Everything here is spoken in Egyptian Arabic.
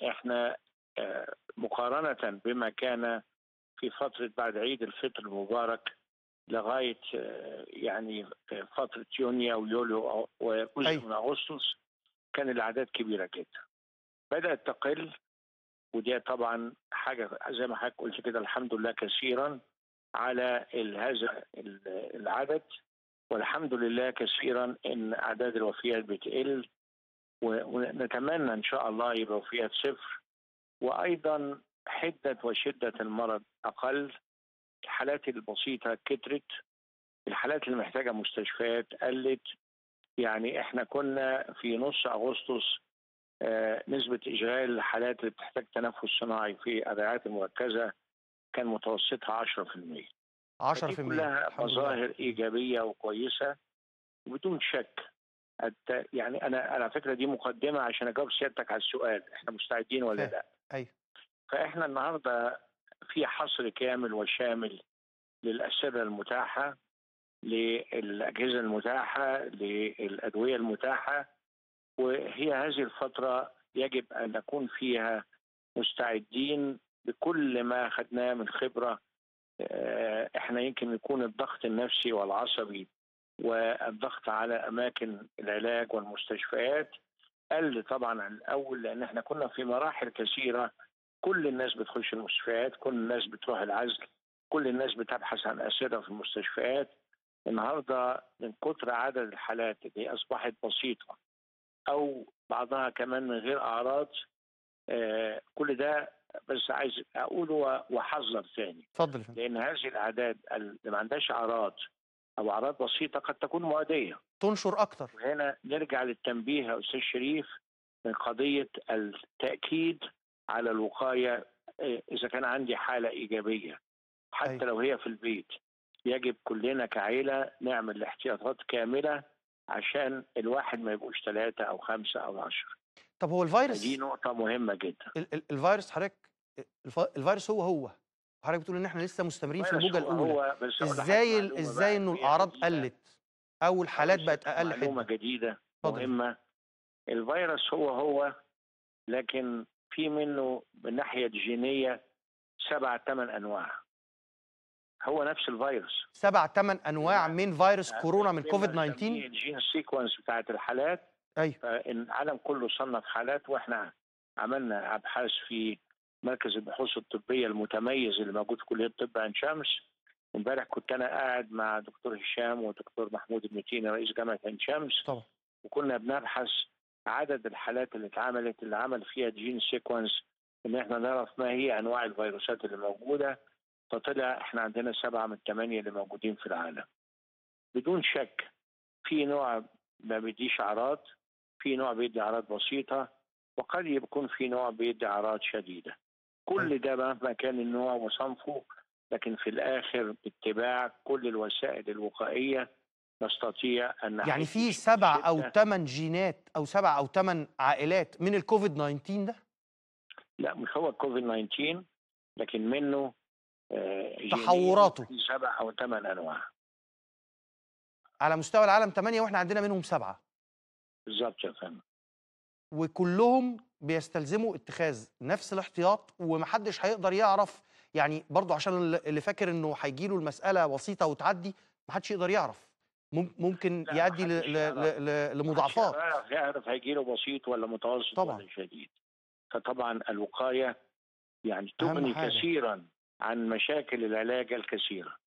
احنا آه، مقارنة بما كان في فترة بعد عيد الفطر المبارك لغاية آه، يعني آه، فترة يونيو ويوليو وجزء أيوة. من أغسطس كان الأعداد كبيرة جدا بدأت تقل ودي طبعا حاجة زي ما حضرتك قلت كده الحمد لله كثيرا على ال- هذا ال- العدد والحمد لله كثيرا ان اعداد الوفيات بتقل و- ونتمنى ان شاء الله يبقى وفيات صفر وايضا حده وشده المرض اقل الحالات البسيطه كترت الحالات اللي محتاجه مستشفيات قلت يعني احنا كنا في نص اغسطس آه، نسبه اشغال الحالات اللي بتحتاج تنفس صناعي في الرعايات المركزه كان متوسطها 10% 10% دي كلها الحمد لله. مظاهر ايجابيه وكويسه وبدون شك الت- يعني انا على فكره دي مقدمه عشان اجاوب سيادتك على السؤال احنا مستعدين ولا فاهم. لا ايوه فاحنا النهارده في حصر كامل وشامل للاسره المتاحه للاجهزه المتاحه للادويه المتاحه وهي هذه الفتره يجب ان نكون فيها مستعدين بكل ما اخذناه من خبره آه، احنا يمكن يكون الضغط النفسي والعصبي والضغط على اماكن العلاج والمستشفيات قل طبعا عن الاول لان احنا كنا في مراحل كثيره كل الناس بتخش المستشفيات كل الناس بتروح العزل كل الناس بتبحث عن اسره في المستشفيات النهارده من كتر عدد الحالات اللي اصبحت بسيطه او بعضها كمان من غير اعراض آه، كل ده بس عايز اقوله واحذر ثاني اتفضل يا فندم لان هذه الاعداد اللي ما عندهاش اعراض او اعراض بسيطه قد تكون مؤديه تنشر اكتر وهنا نرجع للتنبيه يا استاذ شريف من قضيه التاكيد على الوقايه إيه، اذا كان عندي حاله ايجابيه حتى أيوة. لو هي في البيت يجب كلنا كعيله نعمل الاحتياطات كامله عشان الواحد ما يبقوش ثلاثه او خمسه او عشرة طب هو الفيروس دي نقطه مهمه جدا ال- ال- الفيروس حضرتك الف- الفيروس هو هو حضرتك بتقول ان احنا لسه مستمرين في فيروس الموجه هو الاولى هو بس أقول لحضرتك ازاي ال- معلومة ازاي بقى انه هي الاعراض جديدة. قلت او الحالات أقول بقت لك اقل معلومه حده جديده اتفضل. مهمه الفيروس هو هو لكن في منه من ناحيه الجينيه سبع ثمان انواع هو نفس الفيروس سبع ثمان انواع من فيروس كورونا من بما كوفيد نسميه 19 الجين سيكونس بتاعت الحالات ايوه فالعالم كله صنف حالات واحنا عملنا ابحاث في مركز البحوث الطبيه المتميز اللي موجود في كليه الطب عين شمس امبارح كنت انا قاعد مع دكتور هشام ودكتور محمود المتيني رئيس جامعه عين شمس طبعا وكنا بنبحث عدد الحالات اللي اتعملت اللي عمل فيها جين سيكونس ان احنا نعرف ما هي انواع الفيروسات اللي موجوده فطلع احنا عندنا سبعه من الثمانيه اللي موجودين في العالم. بدون شك في نوع ما بيديش اعراض، في نوع بيدي اعراض بسيطه، وقد يكون في نوع بيدي اعراض شديده. كل ده مهما كان النوع وصنفه لكن في الاخر باتباع كل الوسائل الوقائيه نستطيع ان يعني نحد في سبع او شدة- ثمان جينات او سبع او ثمان عائلات من الكوفيد 19 ده لا مش هو كوفيد 19 لكن منه آه، جينيا تحوراته. في سبع او ثمان انواع على مستوى العالم ثمانية واحنا عندنا منهم سبعة بالظبط يا فندم وكلهم بيستلزموا اتخاذ نفس الاحتياط ومحدش هيقدر يعرف يعني برضو عشان اللي اللي فاكر انه هيجيله المسألة بسيطة وتعدي محدش يقدر يعرف مم- ممكن لا، يؤدي ل- محدش ل- يعرف. ل- ل- لمضاعفات يعرف يعرف هيجيله بسيط ولا متوسط طبعاً. ولا شديد فطبعا الوقايه يعني أهم تغني حاجة. كثيرا عن مشاكل العلاج الكثيره